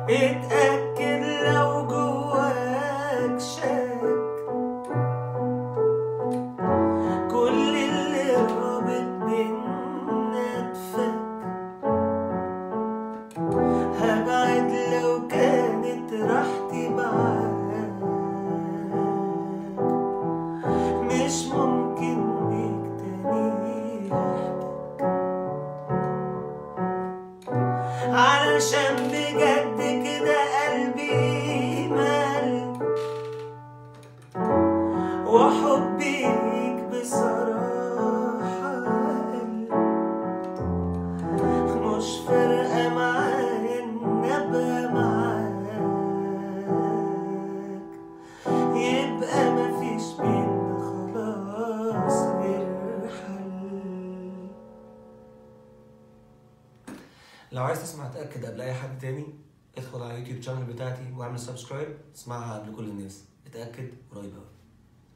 اتأكد لو جواك شك كل اللي رابط بينا اتفك هبعد لو كانت راحتي معاك مش ممكن بيك تاني احتاج علشان بجد كده قلبي مال وحبي ليك بصراحة قل مش فارقة معايا إن أبقى معاك يبقى مفيش بينا خلاص غير حل لو عايز تسمع تأكد قبل أي حد تاني ادخل على اليوتيوب شانل بتاعتي واعمل سبسكرايب اسمعها قبل كل الناس اتأكد قريب أوي